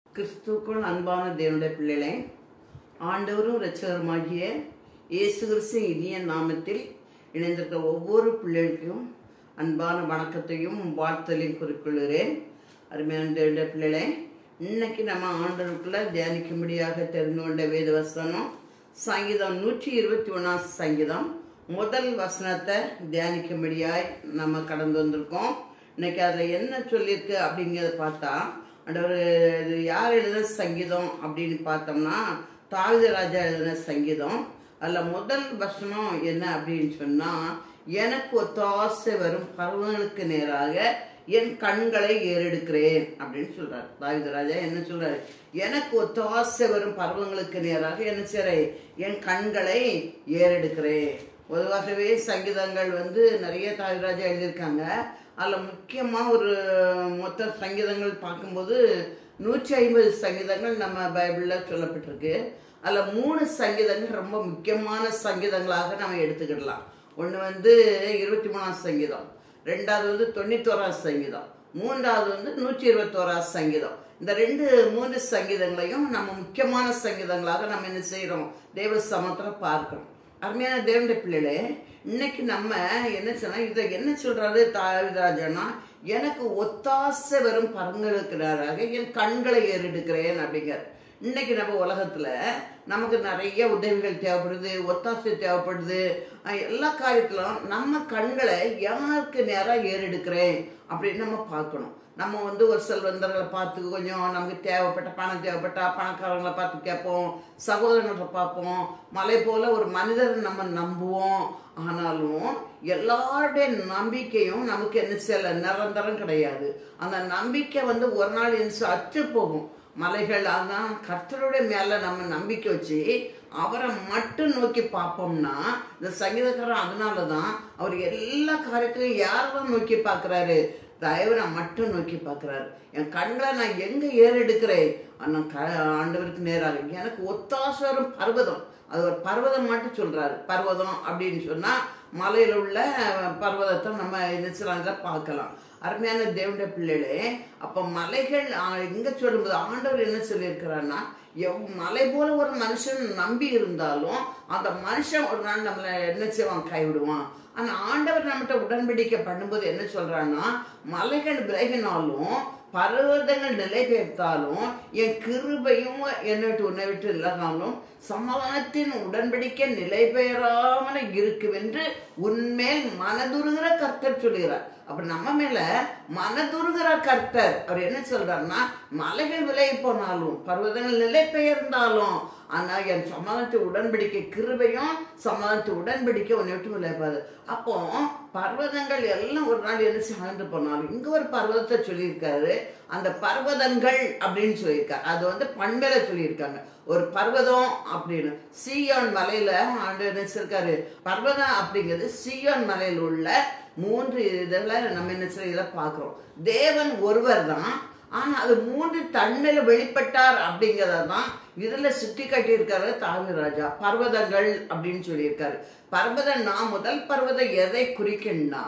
கிறிஸ்துக்குள் அன்பான தேவனுடைய பிள்ளைகளே ஆண்டவரும் இரட்சகருமாகிய இயேசு கிறிஸ்து இனிய நாமத்தில் இணைந்திருக்கிற ஒவ்வொரு பிள்ளைகளுக்கும் அன்பான வணக்கத்தையும் வாழ்த்தலையும் குறிக்கொள்கிறேன் அருமையான தேவனுடைய பிள்ளைகளே இன்னைக்கு நம்ம ஆண்டவருக்குள்ள தியானிக்கும்படியாக தெரிந்து கொண்ட வேத வசனம் சங்கீதம் நூற்றி இருபத்தி ஒன்றாம் சங்கீதம் முதல் வசனத்தை தியானிக்கும்படியாய் நம்ம கடந்து வந்திருக்கோம் இன்னைக்கு அதில் என்ன சொல்லியிருக்கு அப்படிங்கிறத பார்த்தா ஆண்டவர் இது யார் எழுதின சங்கீதம் அப்படின்னு பார்த்தோம்னா தாவித ராஜா எழுதின சங்கீதம் அதில் முதல் வசனம் என்ன அப்படின்னு சொன்னால் எனக்கு ஒத்தாசை வரும் பருவங்களுக்கு நேராக என் கண்களை ஏறெடுக்கிறேன் அப்படின்னு சொல்றார் தாவித ராஜா என்ன சொல்றாரு எனக்கு ஒத்தாசை வரும் பருவங்களுக்கு நேராக என்ன செய்றேன் என் கண்களை ஏறெடுக்கிறேன் பொதுவாகவே சங்கீதங்கள் வந்து நிறைய தாவிராஜா எழுதியிருக்காங்க அதில் முக்கியமாக ஒரு மொத்த சங்கீதங்கள் பார்க்கும்போது நூற்றி ஐம்பது சங்கீதங்கள் நம்ம பைபிளில் சொல்லப்பட்டிருக்கு அதில் மூணு சங்கீதங்கள் ரொம்ப முக்கியமான சங்கீதங்களாக நம்ம எடுத்துக்கிடலாம் ஒன்று வந்து இருபத்தி மூணாம் சங்கீதம் ரெண்டாவது வந்து தொண்ணூத்தோராம் சங்கீதம் மூன்றாவது வந்து நூற்றி இருபத்தோராம் சங்கீதம் இந்த ரெண்டு மூன்று சங்கீதங்களையும் நம்ம முக்கியமான சங்கீதங்களாக நம்ம என்ன செய்கிறோம் தேவ சமத்தில் பார்க்கிறோம் அருமையான தேவனுடைய பிள்ளைகளே இன்னைக்கு நம்ம என்ன சொன்னா இதை என்ன சொல்றாரு தாவிராஜனா எனக்கு ஒத்தாசை வரும் பரங்களுக்கிறாராக என் கண்களை ஏறெடுக்கிறேன் அப்படிங்கிறார் இன்னைக்கு நம்ம உலகத்துல நமக்கு நிறைய உதவிகள் தேவைப்படுது ஒத்தாசை தேவைப்படுது அஹ் எல்லா காரியத்திலும் நம்ம கண்களை யாருக்கு நேராக ஏறெடுக்கிறேன் அப்படின்னு நம்ம பார்க்கணும் நம்ம வந்து ஒரு செல்வந்தர்களை பார்த்து கொஞ்சம் நமக்கு தேவைப்பட்ட பணம் தேவைப்பட்டா பணக்காரங்களை பார்த்து கேட்போம் சகோதரங்களை பார்ப்போம் மலை போல ஒரு மனிதரை நம்ம நம்புவோம் ஆனாலும் எல்லாருடைய நம்பிக்கையும் நமக்கு என்ன செய்யல நிரந்தரம் கிடையாது அந்த நம்பிக்கை வந்து ஒரு நாள் என்ன அற்று போகும் மலைகள் அதான் கர்த்தருடைய மேல நம்ம நம்பிக்கை வச்சு அவரை மட்டும் நோக்கி பார்ப்போம்னா இந்த சங்கீதக்காரன் அதனால தான் அவர் எல்லா காரியத்தையும் யாரெல்லாம் நோக்கி பார்க்குறாரு தயவரை மட்டும் நோக்கி பார்க்குறாரு என் கண்களை நான் எங்கே ஏறெடுக்கிறேன் ஆனால் க ஆண்டவருக்கு நேராக எனக்கு ஒத்தாசரும் பர்வதம் அது ஒரு பர்வதம் மட்டும் சொல்கிறாரு பர்வதம் அப்படின்னு சொன்னால் மலையில் உள்ள பர்வதத்தை நம்ம என்ன பார்க்கலாம் அருமையான தேவனுடைய பிள்ளைகளே அப்போ மலைகள் எங்கே சொல்லும்போது ஆண்டவர் என்ன சொல்லியிருக்கிறான்னா எவ் மலை போல ஒரு மனுஷன் நம்பி இருந்தாலும் அந்த மனுஷன் ஒரு நாள் நம்மளை என்ன செய்வான் கைவிடுவான் ஆனால் ஆண்டவர் நம்மகிட்ட உடன்படிக்கை பண்ணும்போது என்ன சொல்றான்னா மலைகள் விலகினாலும் பர்வதங்கள் நிலை பெயர்த்தாலும் என் கிருபையும் என்னை விட்டு உன்னை விட்டு இல்லாதாலும் சமாதானத்தின் உடன்படிக்கை நிலை பெயராமல் இருக்குவென்று உன்மேல் மனதுருகிற கர்த்தர் சொல்கிறார் அப்ப நம்ம மேல மனதுருகிற கர்த்தர் அவர் என்ன சொல்றாருன்னா மலைகள் விலகி போனாலும் பர்வதங்கள் நிலை பெயர்ந்தாலும் ஆனா என் சமாதானத்தை உடன்படிக்கை கிருபையும் சமாதானத்தை உடன்படிக்கை உன்னை விட்டு விளையாது அப்போ பர்வதங்கள் எல்லாம் ஒரு நாள் என்ன சார்ந்து போனாலும் இங்க ஒரு பர்வதத்தை சொல்லியிருக்காரு அந்த பர்வதங்கள் அப்படின்னு சொல்லியிருக்காரு அது வந்து பண்பேல சொல்லியிருக்காங்க ஒரு பர்வதம் அப்படின்னு சீயோன் மலையில ஆண்டு நினைச்சிருக்காரு பர்வதம் அப்படிங்கிறது சீயோன் மலையில் உள்ள மூன்று இதில் நம்ம என்ன செய்யல பார்க்குறோம் தேவன் ஒருவர் தான் ஆனால் அது மூன்று தன்மையில் வெளிப்பட்டார் அப்படிங்கிறத தான் இதில் சுட்டி காட்டியிருக்காரு தாவிராஜா பர்வதங்கள் அப்படின்னு சொல்லியிருக்காரு பர்வதம் நான் முதல் பர்வதம் எதை குறிக்குன்னா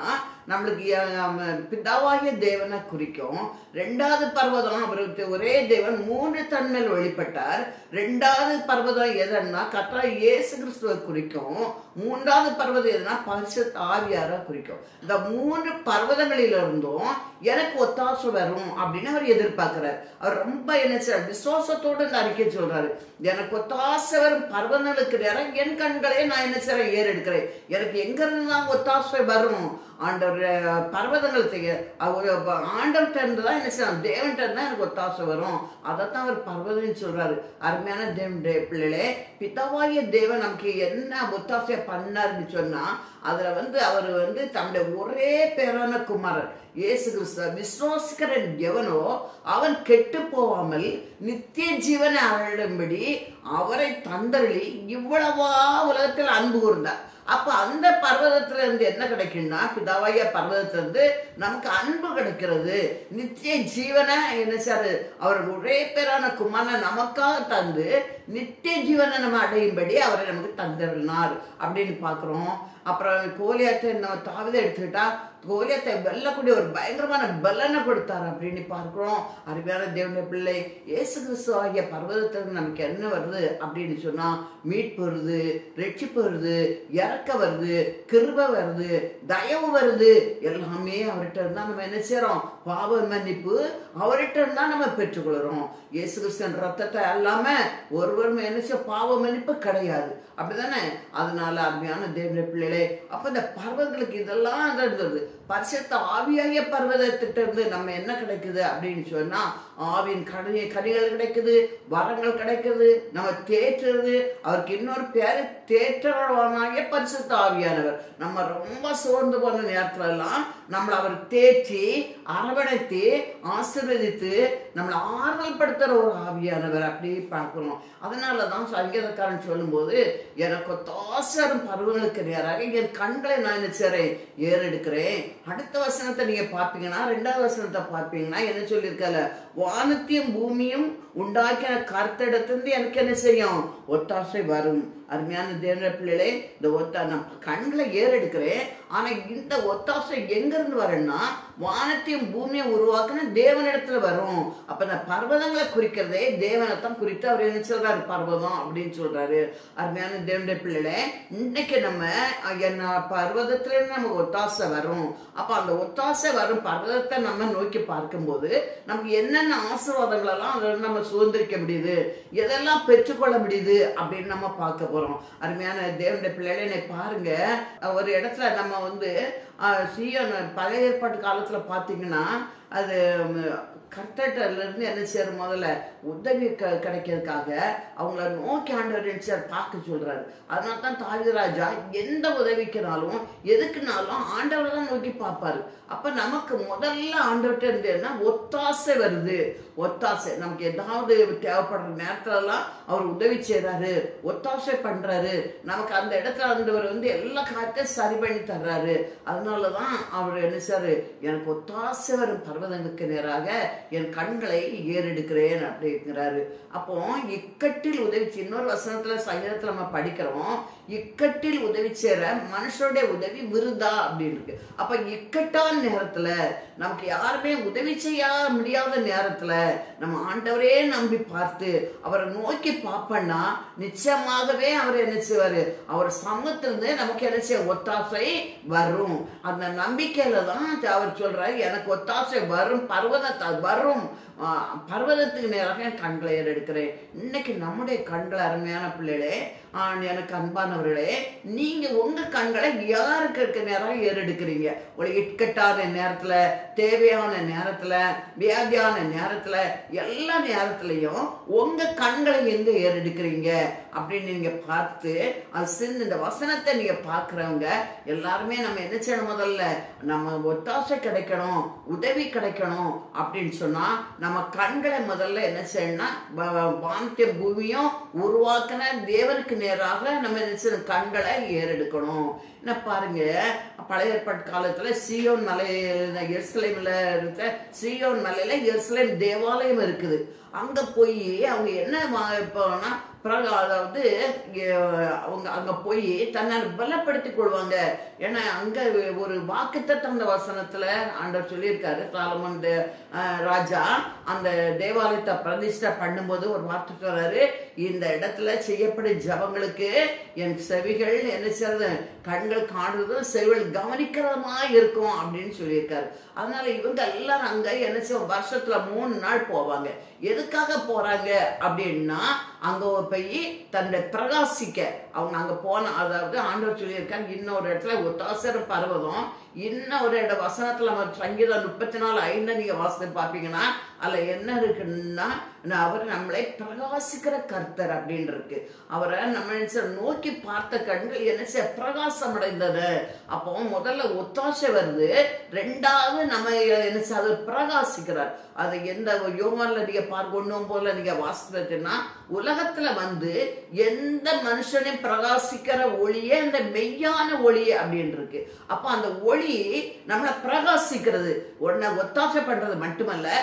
நம்மளுக்கு பிதாவாகிய தேவனை குறிக்கும் ரெண்டாவது பர்வதம் அவருக்கு ஒரே தேவன் மூன்று தன்மையில் வெளிப்பட்டார் ரெண்டாவது பர்வதம் எதுன்னா கத்தா இயேசு கிறிஸ்துவை குறிக்கும் மூன்றாவது பர்வதம் எதுனா பரிசு ஆவியார குறிக்கும் இந்த மூன்று பர்வதங்களிலிருந்தும் எனக்கு ஒத்தாசை வரும் அப்படின்னு அவர் எதிர்பார்க்கிறார் அவர் ரொம்ப என்ன செய்ய விசுவாசத்தோடு இந்த அறிக்கை சொல்றாரு எனக்கு ஒத்தாசை வரும் பர்வதங்களுக்கு நேரம் என் கண்களே நான் என்ன செய்யறேன் ஏறெடுக்கிறேன் எனக்கு எங்க இருந்து தான் ஒத்தாசை வரும் ஆண்டவர் பர்வதங்கள் செய்ய அவர் ஆண்டவர்கிட்ட இருந்து தான் என்ன செய்யலாம் தேவன்கிட்ட இருந்தால் எனக்கு ஒத்தாசை வரும் அதைத்தான் அவர் பர்வதம் சொல்றாரு அருமையான தேவனுடைய பிள்ளைகளே பிதாவாகிய தேவன் நமக்கு என்ன ஒத்தாசையை பண்ணாருன்னு சொன்னா அதுல வந்து அவர் வந்து தன்னுடைய ஒரே பேரான குமாரர் இயேசு கிறிஸ்துவ விசுவாசிக்கிறன் எவனோ அவன் கெட்டு போகாமல் நித்திய ஜீவனை அருளும்படி அவரை தந்தருளி இவ்வளவா உலகத்தில் அன்பு கூர்ந்தார் அப்ப அந்த பர்வதத்துல இருந்து என்ன கிடைக்கும்னா பிதாவாய பர்வதத்துல இருந்து நமக்கு அன்பு கிடைக்கிறது நித்திய ஜீவனை என்ன சாரு அவர் ஒரே பேரான குமாரனை நமக்காக தந்து நித்திய ஜீவனை நம்ம அடையும்படி அவரை நமக்கு தந்திருந்தார் அப்படின்னு பார்க்குறோம் அப்புறம் கோலியாத்தை நம்ம தாவிதை எடுத்துக்கிட்டா கோலியத்தை வெல்லக்கூடிய ஒரு பயங்கரமான பலனை கொடுத்தார் அப்படின்னு பார்க்கிறோம் அருமையான தேவனுடைய பிள்ளை இயேசு கிறிஸ்து ஆகிய பர்வதத்திற்கு நமக்கு என்ன வருது அப்படின்னு சொன்னா மீட்பு வருது ரட்சிப்பு வருது இறக்க வருது கிருப வருது தயவு வருது எல்லாமே அவர்கிட்ட இருந்தா நம்ம என்ன செய்றோம் பாவ மன்னிப்பு அவர்கிட்ட இருந்தா நம்ம பெற்றுக்கொள்கிறோம் இயேசு கிறிஸ்தன் ரத்தத்தை அல்லாம ஒருவரும் என்ன செய்ய பாவ மன்னிப்பு கிடையாது அப்படிதானே அதனால அருமையான தேவனுடைய பிள்ளைகளே அப்ப இந்த பர்வதங்களுக்கு இதெல்லாம் அங்க இருந்தது பரிசுத்த ஆவியாகிய பர்வதத்திட்ட இருந்து நம்ம என்ன கிடைக்குது அப்படின்னு சொன்னா ஆவின் கனி கனிகள் கிடைக்குது வரங்கள் கிடைக்குது நம்ம தேற்றுறது அவருக்கு இன்னொரு பேரு தேற்றவானாகிய பரிசுத்த ஆவியானவர் நம்ம ரொம்ப சோர்ந்து போன நேரத்துல எல்லாம் நம்மளை அவர் தேற்றி அரவணைத்து ஆசீர்வதித்து நம்மளை ஆறுதல் படுத்துற ஒரு ஆவியானவர் அப்படி பார்க்கணும் அதனால தான் சங்கீதக்காரன் சொல்லும்போது எனக்கு தாசரும் பருவங்களுக்கு நேராக என் கண்களை நான் என்ன செய்றேன் ஏறெடுக்கிறேன் அடுத்த வசனத்தை நீங்க பார்ப்பீங்கன்னா ரெண்டாவது வசனத்தை பார்ப்பீங்கன்னா என்ன சொல்லியிருக்கல வானத்தையும் பூமியும் உண்டாக்கின கருத்திடத்திலிருந்து எனக்கு என்ன செய்யும் ஒத்தாசை வரும் அருமையான தேவன பிள்ளைகளே இந்த ஒத்தா நான் கண்களை ஏறெடுக்கிறேன் ஆனா இந்த ஒத்தாசை எங்கிருந்து வரும்னா வானத்தையும் பூமியும் உருவாக்குன தேவனிடத்துல வரும் அப்ப இந்த பர்வதங்களை குறிக்கிறதே தேவனைத்தான் குறித்து அவர் என்ன சொல்றாரு பர்வதம் அப்படின்னு சொல்றாரு அருமையான தேவனுடைய பிள்ளைகளே இன்னைக்கு நம்ம என்ன பர்வதத்துல இருந்து நமக்கு ஒத்தாசை வரும் அப்ப அந்த ஒத்தாசை வரும் பர்வதத்தை நம்ம நோக்கி பார்க்கும்போது நமக்கு என்னென்ன ஆசீர்வாதங்கள் எல்லாம் அதுல இருந்து நம்ம சுதந்திரிக்க முடியுது எதெல்லாம் பெற்றுக்கொள்ள முடியுது அப்படின்னு நம்ம பார்க்க போறோம் அருமையான தேவனுடைய பிள்ளைகளை என்னை பாருங்க ஒரு இடத்துல நம்ம வந்து அஹ், சீயோன் பழைய ஏற்பாட்டு காலத்துல பாத்தீங்கன்னா அது கர்த்தர்ல இருந்து என்ன செய்யற முதல்ல உதவி க கிடைக்கிறதுக்காக அவங்கள நோக்கி ஆண்டவர் என்ன செய்யறாரு? பார்க்க சொல்றாரு அதனால தான் தாஜராஜா எந்த உதவிக்குனாலும் எதுக்குனாலும் ஆண்டவரை தான் நோக்கி பார்ப்பாரு அப்ப நமக்கு முதல்ல ஆண்டவர்கிட்ட இருந்து என்ன ஒத்தாசை வருது ஒத்தாசை நமக்கு ஏதாவது தேவைப்படுற நேரத்துல எல்லாம் அவர் உதவி செய்றாரு ஒத்தாசை பண்றாரு நமக்கு அந்த இடத்துல ஆண்டவர் வந்து எல்லா காரியத்தையும் சரி பண்ணி தர்றாரு அதனாலதான் அவர் என்ன செய்றாரு எனக்கு ஒத்தாசை வரும் பர்வதங்களுக்கு நேராக என் கண்களை ஏறெடுக்கிறேன் அப்படிங்கிறாரு அப்போ இக்கட்டில் உதவி செய்- இன்னொரு வசனத்துல சங்கீதத்துல நம்ம படிக்கிறோம் இக்கட்டில் உதவி செய்யற மனுஷனுடைய உதவி விருதா அப்படின்னு இருக்கு அப்ப இக்கட்டான நேரத்துல நமக்கு யாருமே உதவி செய்ய முடியாத நேரத்துல நம்ம ஆண்டவரே நம்பி பார்த்து அவரை நோக்கி பார்ப்போம்னா நிச்சயமாகவே அவர் என்ன செய்வாரு அவர் சமத்திலிருந்து நமக்கு என்ன செய்ய ஒத்தாசை வரும் அந்த நம்பிக்கையில தான் அவர் சொல்றாரு எனக்கு ஒத்தாசை வரும் பர்வதத்தை வரும் ஆஹ், பர்வதத்துக்கு நேராக என் கண்களை ஏறெடுக்கிறேன் இன்னைக்கு நம்முடைய கண்கள் அருமையான பிள்ளைகளே ஆஹ், எனக்கு அன்பானவர்களே நீங்க உங்க கண்களை யாருக்கு இருக்க நேரம் ஏறெடுக்கிறீங்க ஒரு இக்கட்டான நேரத்துல தேவையான நேரத்துல வியாதியான நேரத்துல எல்லா நேரத்துலயும் உங்க கண்களை எங்க ஏறெடுக்கிறீங்க அப்படின்னு நீங்க பார்த்து அது சின்ன இந்த வசனத்தை நீங்க பார்க்கறவங்க எல்லாருமே நம்ம என்ன செய்யணும் முதல்ல நம்ம ஒத்தாசை கிடைக்கணும் உதவி கிடைக்கணும் அப்படின்னு சொன்னா நம்ம கண்களை முதல்ல என்ன செய்யணும்னா வ- வானத்தையும் பூமியும் உருவாக்கின தேவனுக்கு நேராக நம்ம என்ன செய்யணும் கண்களை ஏறெடுக்கணும் என்ன பாருங்க பழைய ஏற்பாட்டு காலத்துல சியோன் மலை எருசலேம்ல இருக்க சியோன் மலையில எருசலேம் தேவாலயம் இருக்குது அங்க போய் அவங்க என்ன வா- போனா பிறகு அதாவது அஹ், அவங்க அங்க போய் தன்னை பலப்படுத்திக் கொள்வாங்க ஏன்னா அங்க ஒரு வாக்குத்தத்தம் அந்த வசனத்துல ஆண்டவர் சொல்லியிருக்காரு சாலமன் தே- அஹ், ராஜா அந்த தேவாலயத்தை பிரதிஷ்டை பண்ணும்போது ஒரு வார்த்தை சொல்றாரு இந்த இடத்துல செய்யப்படும் ஜபங்களுக்கு என் செவிகள் என்ன செய்யறது கண்கள் காணுறதும் செவிகள் கவனிக்கிறதுமா இருக்கும் அப்படின்னு சொல்லியிருக்காரு அதனால இவங்க எல்லாரும் அங்க என்ன செய்வோம் வருஷத்துல மூணு நாள் போவாங்க எதுக்காக போறாங்க அப்படின்னா அங்க போய் தன்னுடைய பிரகாசிக்க அவங்க அங்க போன அதாவது ஆண்டவர் சொல்லியிருக்காங்க இன்னொரு இடத்துல ஒத்தாசர பர்வதம் இன்னொரு இட வசனத்துல நம்ம சங்கீதம் முப்பத்தி நாலு ஐந்து நீங்க வாசித்து பார்ப்பீங்கன்னா அதுல என்ன இருக்குன்னா நான் அவர் நம்மளை பிரகாசிக்கிற கர்த்தர் அப்படின்னு இருக்கு அவரை நம்ம என்ன செய்ய- நோக்கி பார்த்த கண்கள் என்ன செய்ய பிரகாசம் அடைந்தது அப்போ முதல்ல ஒத்தாசை வருது ரெண்டாவது நம்ம என்ன செய்ய அது பிரகாசிக்கிறார் அது எந்த யோகன்ல நீங்க பார்க்க ஒண்ணும் போல நீங்க வாசித்ததுன்னா உலகத்துல வந்து எந்த மனுஷனையும் பிரகாசிக்கிற ஒளியே அந்த மெய்யான ஒளி அப்படின்னு இருக்கு அப்ப அந்த ஒளி நம்மளை பிரகாசிக்கிறது ஒன்ன ஒத்தாசை பண்றது மட்டுமல்ல ரெண்டாவது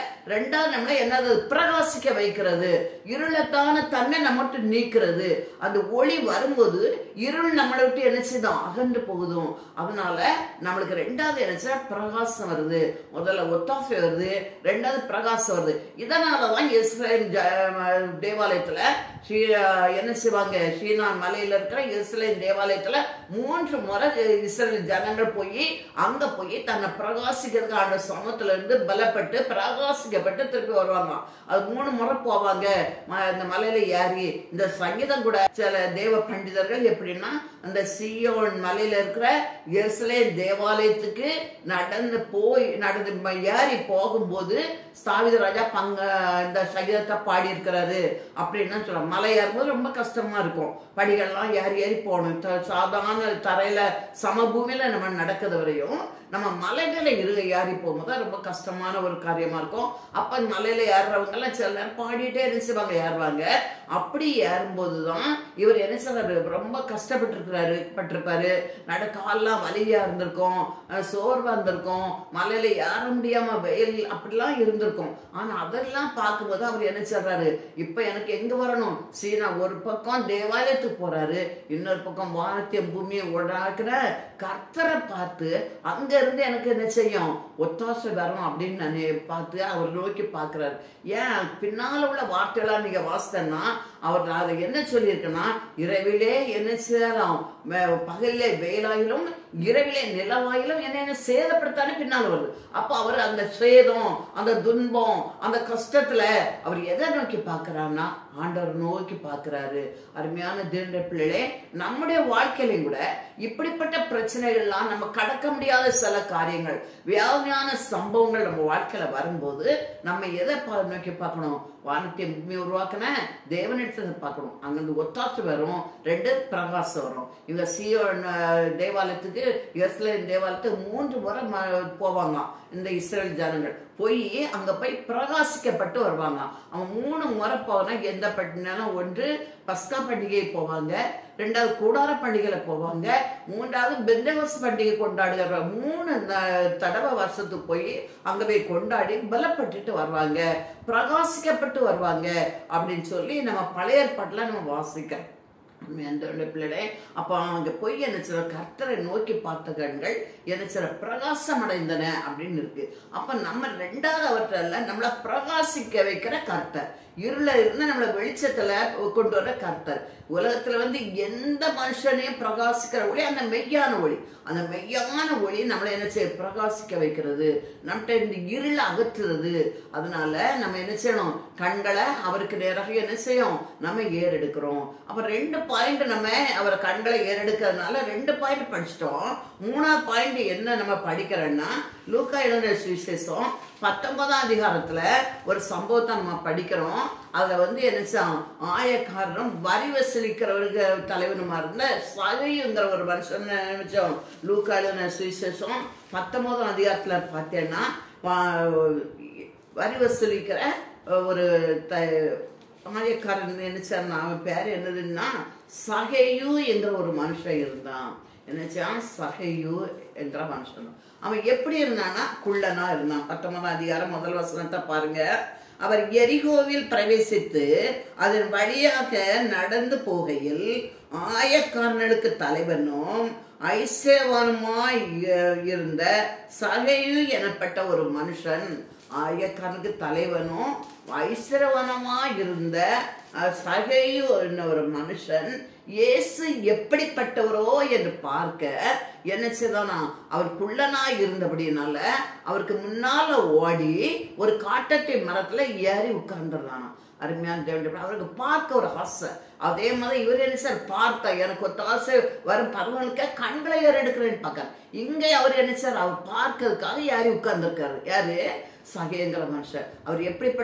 ரெண்டாவது நம்மள என்னது பிரகாசிக்க வைக்கிறது இருளத்தான தன்னை நம்ம விட்டு நீக்கிறது அந்த ஒளி வரும்போது இருள் நம்மளை விட்டு என்ன செய்யும் அகன்று போகுதும் அதனால நம்மளுக்கு ரெண்டாவது என்ன செய்ய பிரகாசம் வருது முதல்ல ஒத்தாசை வருது ரெண்டாவது பிரகாசம் வருது இதனாலதான் இஸ்ரேல் ஜ- தேவாலயத்துல ஸ்ரீ என்ன செய்வாங்க ஸ்ரீநாத் மலையில இருக்கிற இஸ்ரேல் தேவாலயத்துல மூன்று முறை இஸ்ரேல் ஜனங்கள் போய் அங்க போய் தன்னை பிரகாசிக்கிறதுக்கு அந்த சமத்துல இருந்து பலப்பட்டு பிரகாசிக்கப்பட்டு திருப்பி வருவாங்க அது மூணு முறை போவாங்க ம- இந்த மலையில ஏறி இந்த சங்கீதம் கூட சில தேவ பண்டிதர்கள் எப்படின்னா அந்த சியோன் மலையில இருக்கிற எருசலேம் தேவாலயத்துக்கு நடந்து போய் நடந்து ம- ஏறி போகும்போது ஸ்தாவித ராஜா பங்க இந்த சங்கீதத்தை பாடி இருக்கிறாரு அப்படின்னு சொல்ல மலை ஏறும்போது ரொம்ப கஷ்டமா இருக்கும் படிகள்லாம் ஏறி ஏறி போகணும் த- சாதாரண தரையில சமபூமியில நம்ம நடக்கிறது வரையும் நம்ம மலைகளை இரு ஏறி போகும்போது ரொம்ப கஷ்டமான ஒரு காரியமா இருக்கும் அப்ப மலையில ஏறுறவங்க எல்லாம் சில நேரம் பாடிட்டே இருந்துச்சுவாங்க ஏறுவாங்க அப்படி ஏறும்போது தான் இவர் என்ன சொல்றாரு ரொம்ப கஷ்டப்பட்டு இருக்கிறாரு பட்டிருப்பாரு நட கால்லாம் வலியா இருந்திருக்கும் அஹ் சோர்வா இருந்திருக்கும் மலையில ஏற முடியாம வெயில் அப்படிலாம் இருந்திருக்கும் ஆனா அதெல்லாம் பார்க்கும்போது அவர் என்ன சொல்றாரு இப்ப எனக்கு எங்க வரணும் சீனா ஒரு பக்கம் தேவாலயத்துக்கு போறாரு இன்னொரு பக்கம் வானத்தையும் பூமியை உண்டாக்குற கர்த்தரை பார்த்து அங்க இருந்து எனக்கு என்ன செய்யும் ஒத்தாசை வரும் அப்படின்னு நான் பார்த்து அவர் நோக்கி பார்க்கிறாரு ஏன் பின்னால உள்ள வார்த்தையெல்லாம் நீங்க வாசித்தன்னா அவர் அதை என்ன சொல்லியிருக்குன்னா இரவிலே என்ன செய்யலாம் மே- பகலிலே வெயிலாயிலும் இரவிலே நிலவாயிலும் என்ன என்ன சேதப்படுத்தானே பின்னால் வருது அப்ப அவர் அந்த சேதம் அந்த துன்பம் அந்த கஷ்டத்துல அவர் எதை நோக்கி பார்க்கறாருன்னா ஆண்டவர் நோக்கி பார்க்கறாரு அருமையான தீண்ட பிள்ளைகளே நம்முடைய வாழ்க்கையிலையும் கூட இப்படிப்பட்ட பிரச்சனைகள்லாம் நம்ம கடக்க முடியாத சில காரியங்கள் வியாதியான சம்பவங்கள் நம்ம வாழ்க்கையில வரும்போது நம்ம எதை பா- நோக்கி பார்க்கணும் வானத்தை பூமி உருவாக்கின தேவனிடத்துல பார்க்கணும் அங்கிருந்து ஒத்தாசு வரும் ரெண்டு பிரகாசம் வரும் இங்க சியோன் அஹ், தேவாலயத்துக்கு எஸ்லேன் தேவாலயத்துக்கு மூன்று முறை ம- போவாங்க இந்த இஸ்ரேல் ஜனங்கள் போய் அங்க போய் பிரகாசிக்கப்பட்டு வருவாங்க அவன் மூணு முறை போனா எந்த பண்டிகைனா ஒன்று பஸ்கா பண்டிகை போவாங்க ரெண்டாவது கூடார பண்டிகையில போவாங்க மூன்றாவது பெந்தகோஸ் பண்டிகை கொண்டாடுகிற மூணு ந- தடவை வருஷத்துக்கு போய் அங்க போய் கொண்டாடி பலப்பட்டுட்டு வருவாங்க பிரகாசிக்கப்பட்டு வருவாங்க அப்படின்னு சொல்லி நம்ம பழைய ஏற்பாட்டுல நம்ம வாசிக்கிறோம் அந்த பிள்ளைகளே அப்போ அங்க போய் என்ன சில கர்த்தரை நோக்கி பார்த்த கண்கள் என்ன சில பிரகாசம் அடைந்தன அப்படின்னு இருக்கு அப்ப நம்ம ரெண்டாவது அவற்றில் நம்மளை பிரகாசிக்க வைக்கிற கர்த்தர் இருள இருந்து நம்மளை வெளிச்சத்துல கொண்டு வர கர்த்தர் உலகத்துல வந்து எந்த மனுஷனையும் பிரகாசிக்கிற ஒளி அந்த மெய்யான ஒளி அந்த மெய்யான ஒளி நம்மளை என்ன செய்ய பிரகாசிக்க வைக்கிறது நம்மகிட்ட இந்த இருளை அகற்றுறது அதனால நம்ம என்ன செய்யணும் கண்களை அவருக்கு நேராக என்ன செய்யும் நம்ம ஏறெடுக்கிறோம் அப்ப ரெண்டு பாயிண்ட் நம்ம அவர் கண்களை ஏறெடுக்கிறதுனால ரெண்டு பாயிண்ட் படிச்சிட்டோம் மூணாவது பாயிண்ட் என்ன நம்ம படிக்கிறோம்னா லூக்கா எழுதின சுவிசேஷம் பத்தொன்பதாம் அதிகாரத்துல ஒரு சம்பவத்தை நம்ம படிக்கிறோம் அதுல வந்து என்ன செய்யும்? ஆயக்காரரும் வரி வசூலிக்கிறவருக்கு தலைவனுமா இருந்த சகையுங்கிற ஒரு மனுஷன் நினைச்சோம் லூக்கா எழுதின சுவிசேஷம் பத்தொன்பதாம் அதிகாரத்துல பார்த்தேன்னா வா- வரி வசூலிக்கிற ஒரு த ஆயக்காரன் நினைச்சான் அவன் பேர் என்னதுன்னா சகையு என்கிற ஒரு மனுஷன் இருந்தான் என்னச்சான் சகையு என்ற மனுஷன் அவன் எப்படி இருந்தான்னா குள்ளனா இருந்தான் பத்தொன்பதாம் அதிகாரம் முதல் வசனத்தை பாருங்க அவர் எரிகோவில் பிரவேசித்து அதன் வழியாக நடந்து போகையில் ஆயக்காரனுக்கு தலைவனும் ஐசேவானுமாய் இ- இருந்த சகையு எனப்பட்ட ஒரு மனுஷன் ஆயக்காரனுக்கு தலைவனும் ஐஸ்வரவனமாய் இருந்த அஹ், சகையு என்ன ஒரு மனுஷன் இயேசு எப்படிப்பட்டவரோ என்று பார்க்க என்ன செய்தானா அவர் குள்ளனா இருந்தபடினால அவருக்கு முன்னால ஓடி ஒரு காட்டத்தை மரத்துல ஏறி உட்கார்ந்துடுறானா அருமையான தேவன் அவருக்கு பார்க்க ஒரு ஆசை அதே மாதிரி இவர் என்ன சார் பார்த்தா எனக்கு ஒரு ஆசை வரும் பருவனுக்கு கண்களை ஏற எடுக்கிறேன்னு பார்க்க இங்கே அவர் என்ன சார் அவர் பார்க்கறதுக்காக யாரி உட்கார்ந்துருக்காரு யாரு சகைங்கிற மனுஷன் அவர் எப்படிப்பட்டவர்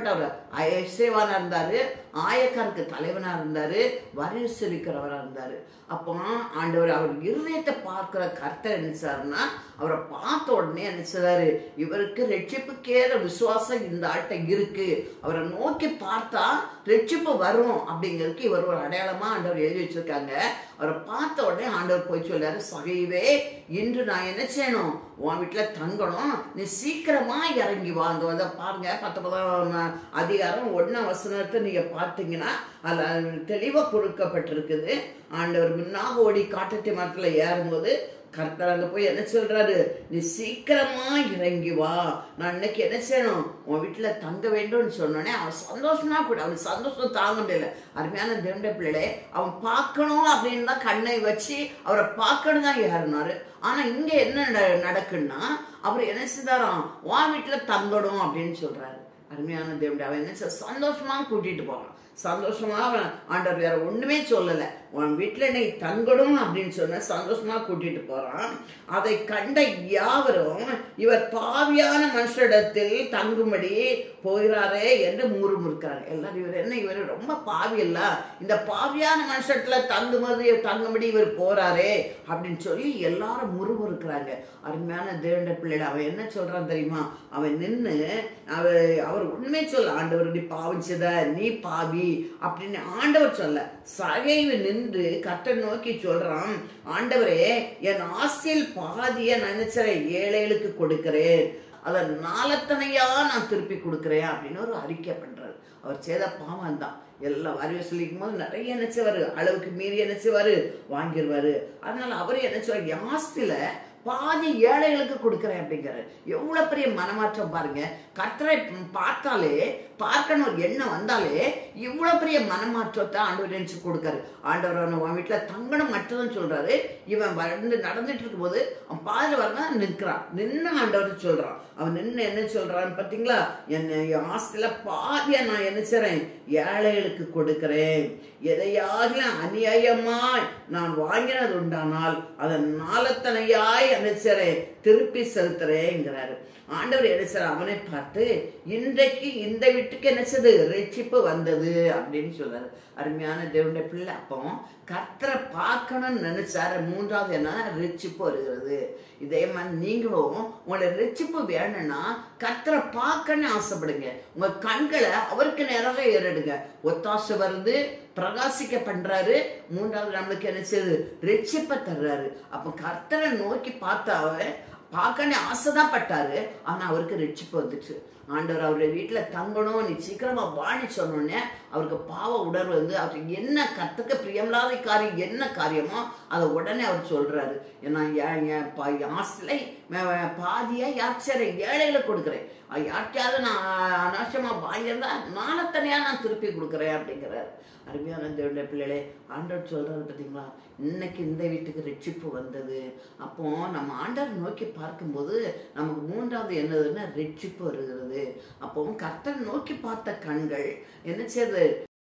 ஐசேவானா இருந்தாரு ஆயக்காருக்கு தலைவனா இருந்தாரு வரி செலுக்கிறவரா இருந்தாரு அப்போ ஆண்டவர் அவர் இருதயத்தை பார்க்கிற கர்த்தர் என்ன செய்றாருன்னா அவரை பார்த்த உடனே என்ன செய்றாரு இவருக்கு ரட்சிப்புக்கேற விசுவாசம் இந்த ஆட்டை இருக்கு அவரை நோக்கி பார்த்தா ரட்சிப்பு வரும் அப்படிங்கிறதுக்கு இவர் ஒரு அடையாளமா ஆண்டவர் எழுதி வச்சிருக்காங்க அவரை பார்த்த உடனே ஆண்டவர் போய் சொல்றாரு சகைவே இன்று நான் என்ன செய்யணும் உன் வீட்டுல தங்கணும் நீ சீக்கிரமா இறங்கி வா அங்க வந்து பாருங்க பத்தொன்பதாம் அதிகாரம் ஒன்னாம் வசனத்தை நீங்க பார்த்தீங்கன்னா அதுல தெளிவா கொடுக்கப்பட்டிருக்குது ஆண்டவர் முன்னாக ஓடி காட்டத்தை மரத்துல ஏறும்போது கர்த்தர் அங்க போய் என்ன சொல்றாரு நீ சீக்கிரமா இறங்கி வா நான் இன்னைக்கு என்ன செய்யணும் உன் வீட்டுல தங்க வேண்டும்னு சொன்னோடனே அவன் சந்தோஷமா கூட அவன் சந்தோஷம் தாங்க முடியல அருமையான தேவண்ட பிள்ளைகளே அவன் பார்க்கணும் அப்படின்னு தான் கண்ணை வச்சு அவரை பார்க்கணும் தான் ஏறினாரு ஆனா இங்க என்ன நட- நடக்குன்னா அவர் என்ன செய்தாராம் உன் வீட்டுல தங்கணும் அப்படின்னு சொல்றாரு அருமையான தேவண்ட அவன் என்ன செய்ய சந்தோஷமா கூட்டிட்டு போறான் சந்தோஷமா அவன் ஆண்டவர் வேற ஒண்ணுமே சொல்லல உன் வீட்டுல நீ தங்கணும் அப்படின்னு சொன்ன சந்தோஷமா கூட்டிட்டு போறான் அதை கண்ட யாவரும் இவர் பாவியான மனுஷரிடத்தில் தங்கும்படி போகிறாரே என்று முறுமுறுக்கிறாங்க எல்லாரும் இவர் என்ன இவர் ரொம்ப பாவி இல்ல இந்த பாவியான மனுஷத்துல தங்கும்போது தங்கும்படி இவர் போறாரே அப்படின்னு சொல்லி எல்லாரும் முறுமுறுக்கிறாங்க அருமையான தேவண்ட பிள்ளைகள் அவன் என்ன சொல்றான் தெரியுமா அவன் நின்னு அவர் அவர் உண்மை சொல்ல ஆண்டவர் நீ பாவம் செய்த நீ பாவி அப்படின்னு ஆண்டவர் சொல்ல சகைவு நின்று கர்த்தர் நோக்கி சொல்றான் ஆண்டவரே என் ஆசையில் பாதிய நான் நினைச்சறேன் ஏழைகளுக்கு கொடுக்கிறேன் அதை நாளத்தனையா நான் திருப்பி கொடுக்கிறேன் அப்படின்னு ஒரு அறிக்கை பண்றாரு அவர் செய்த பாவம் தான் எல்லாம் வரி வசூலிக்கும் போது நிறைய என்ன செய்வாரு அளவுக்கு மீறி என்ன செய்வாரு வாங்கிடுவாரு அதனால அவர் என்ன செய்வார் யாஸ்தில பாதி ஏழைகளுக்கு கொடுக்குறேன் அப்படிங்கிறாரு எவ்வளவு பெரிய மனமாற்றம் பாருங்க கர்த்தரை பார்த்தாலே பார்க்கணும் ஒரு எண்ணம் வந்தாலே இவ்வளவு பெரிய மனமாற்றத்தை ஆண்டவர் நினைச்சு கொடுக்காரு ஆண்டவர் அவனை உன் வீட்டுல தங்கணும் மட்டும்தான் சொல்றாரு இவன் வந்து நடந்துட்டு இருக்கும்போது அவன் பாதியில் வரதான் நிற்கிறான் நின்று ஆண்டவர் சொல்றான் அவன் நின்று என்ன சொல்றான்னு பாத்தீங்களா என்ன என் ஆஸ்தில பாதியா நான் என்ன செய்றேன் ஏழைகளுக்கு கொடுக்கிறேன் எதையாக அநியாயமாய் நான் வாங்கினது உண்டானால் அதன் நாளத்தனையாய் என்ன செய்றேன் திருப்பி செலுத்துறேங்கிறாரு ஆண்டவர் என்ன செய்றார் அவனை பார்த்து இன்றைக்கு இந்த வீட்டுக்கு என்ன செய்து ரட்சிப்பு வந்தது அப்படின்னு சொல்றாரு அருமையான தேவனுடைய பிள்ளை அப்போ கர்த்தரை பார்க்கணும்னு நினைச்சாரு மூன்றாவது என்ன ரட்சிப்பு வருகிறது இதே மாதிரி நீங்களும் உங்களோட ரட்சிப்பு வேணும்னா கர்த்தரை பார்க்கணும்னு ஆசைப்படுங்க உங்க கண்களை அவருக்கு நேராக ஏறிடுங்க ஒத்தாசை வருது பிரகாசிக்க பண்றாரு மூன்றாவது நம்மளுக்கு என்ன செய்யுது ரட்சிப்பை தர்றாரு அப்ப கர்த்தரை நோக்கி பார்த்தாவே பார்க்கணும் ஆசைதான் பட்டாரு ஆனா அவருக்கு ரட்சிப்பு வந்துச்சு ஆண்டவர் அவருடைய வீட்டுல தங்கணும் நீ சீக்கிரமா வாணி சொன்னோடனே அவருக்கு பாவ உணர்வு வந்து அவருக்கு என்ன கத்துக்க பிரியமில்லாத காரியம் என்ன காரியமோ அதை உடனே அவர் சொல்றாரு ஏன்னா என் என் பா- என் ஆஸ்திலை ம- ம- பாதியா யாச்சரை ஏழைகளை கொடுக்குறேன் அது யார்கிட்டயாவது நான் அனாவசியமா வாங்கியிருந்தா நாளத்தனையா நான் திருப்பி கொடுக்குறேன் அப்படிங்கிறாரு அருமையான தேவனுடைய பிள்ளைகளே ஆண்டவர் சொல்றாரு பார்த்தீங்களா இன்னைக்கு இந்த வீட்டுக்கு ரட்சிப்பு வந்தது அப்போ நம்ம ஆண்டவர் நோக்கி பார்க்கும்போது நமக்கு மூன்றாவது என்னதுன்னா ரட்சிப்பு வருகிறது அப்போ கர்த்தர் நோக்கி பார்த்த கண்கள் என்ன செய்யுது